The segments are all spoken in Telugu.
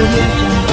audio jungle.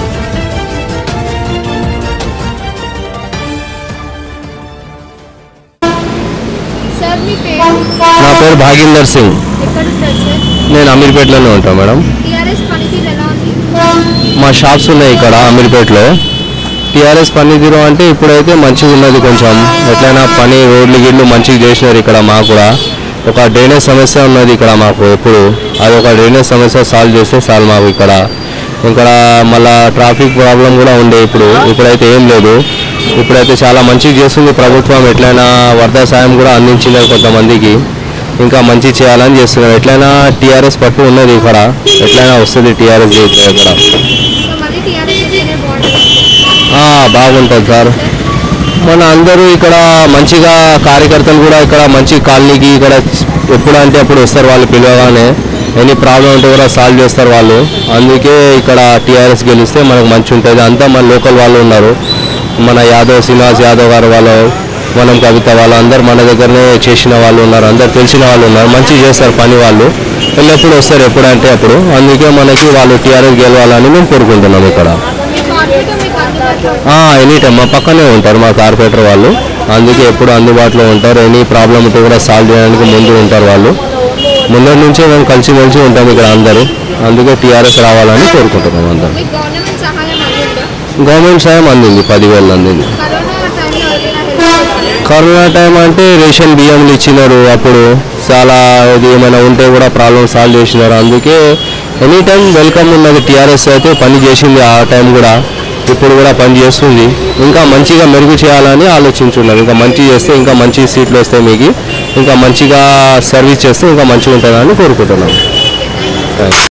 సార్ మీ పేరు నా పేరు భాగీందర్ సింగ్ ఎక్కడ ఉంటారు సార్ నేను అమీర్పేటలోనే ఉంటాను మేడం టీఆర్ఎస్ పనితీరు ఎలా ఉంది మా షాప్స్ ఉన్నాయి ఇక్కడ అమీర్పేటలో టీఆర్ఎస్ పనితీరు అంటే ఇప్పుడైతే మంచిగా ఉన్నది కొంచెం ఎట్లయినా పని రోడ్లు గిడ్లు మంచిగా చేసినారు ఇక్కడ మాకు కూడా ఒక డ్రైనేజ్ సమస్య ఉన్నది ఇక్కడ మాకు ఎప్పుడు అది ఒక డ్రైనేజ్ సమస్య సాల్వ్ చేస్తే చాలు మాకు ఇక్కడ ఇక్కడ మళ్ళా ట్రాఫిక్ ప్రాబ్లం కూడా ఉండే ఇప్పుడు ఇప్పుడైతే ఏం లేదు ఇప్పుడైతే చాలా మంచిగా చేస్తుంది ప్రభుత్వం ఎట్లయినా వరద సాయం కూడా అందించినారు కొంతమందికి ఇంకా మంచి చేయాలని చేస్తున్నారు ఎట్లయినా టీఆర్ఎస్ పట్టు ఉన్నది ఇక్కడ ఎట్లయినా వస్తుంది టీఆర్ఎస్ ఇక్కడ సో మళ్ళీ టీఆర్ఎస్ వస్తేనే బాగుంటుంది ఆ, బాగుంటుంది సార్ మన అందరూ ఇక్కడ మంచిగా కార్యకర్తలు కూడా ఇక్కడ మంచి కాలనీకి ఇక్కడ ఎప్పుడు అంటే అప్పుడు వస్తారు వాళ్ళు పిలవగానే ఎనీ ప్రాబ్లం ఉంటే కూడా సాల్వ్ చేస్తారు వాళ్ళు అందుకే ఇక్కడ టీఆర్ఎస్ గెలిస్తే మనకు మంచి ఉంటుంది అంతా మన లోకల్ వాళ్ళు ఉన్నారు మన యాదవ్ శ్రీనివాస్ యాదవ్ గారు వాళ్ళు మనం కవిత వాళ్ళు అందరు మన దగ్గరనే చేసిన వాళ్ళు ఉన్నారు అందరు తెలిసిన వాళ్ళు ఉన్నారు మంచిగా చేస్తారు పని వాళ్ళు ఎల్లప్పుడు వస్తారు ఎప్పుడంటే అప్పుడు అందుకే మనకి వాళ్ళు టీఆర్ఎస్ గెలవాలని మేము కోరుకుంటున్నాం ఇక్కడ మీ కార్పొరేటర్ మీకు అందుబాటులో ఎనీ టైం మా పక్కనే ఉంటారు మా కార్పొరేటర్ వాళ్ళు అందుకే ఎప్పుడు అందుబాటులో ఉంటారు ఎనీ ప్రాబ్లం ఉంటే కూడా సాల్వ్ చేయడానికి ముందు ఉంటారు వాళ్ళు ముందరి నుంచే మేము కలిసి మెలిసి ఉంటాం ఇక్కడ అందరూ అందుకే టీఆర్ఎస్ రావాలని కోరుకుంటున్నాం అందరం మీకు గవర్నమెంట్ సహాయం అందిందా గవర్నమెంట్ సాయం అందింది పదివేలు అందింది కరోనా టైంలో ఎవరైనా హెల్ప్ చేశారా కరోనా టైం అంటే రేషన్ బియ్యంలు ఇచ్చినారు అప్పుడు చాలా ఇది ఏమైనా ఉంటే కూడా ప్రాబ్లం సాల్వ్ చేసినారు అందుకే ఎనీ టైం వెల్కమ్ ఉన్నది టీఆర్ఎస్ అయితే పని చేసింది ఆ టైం కూడా ఇప్పుడు కూడా పని చేస్తుంది ఇంకా మంచిగా మెరుగు చేయాలని ఆలోచించున్నారు ఇంకా మంచి చేస్తే ఇంకా మంచి సీట్లు వస్తాయి మీకు ఇంకా మంచిగా సర్వీస్ చేస్తే ఇంకా మంచిగా ఉంటుందని కోరుకుంటున్నాను థ్యాంక్ యూ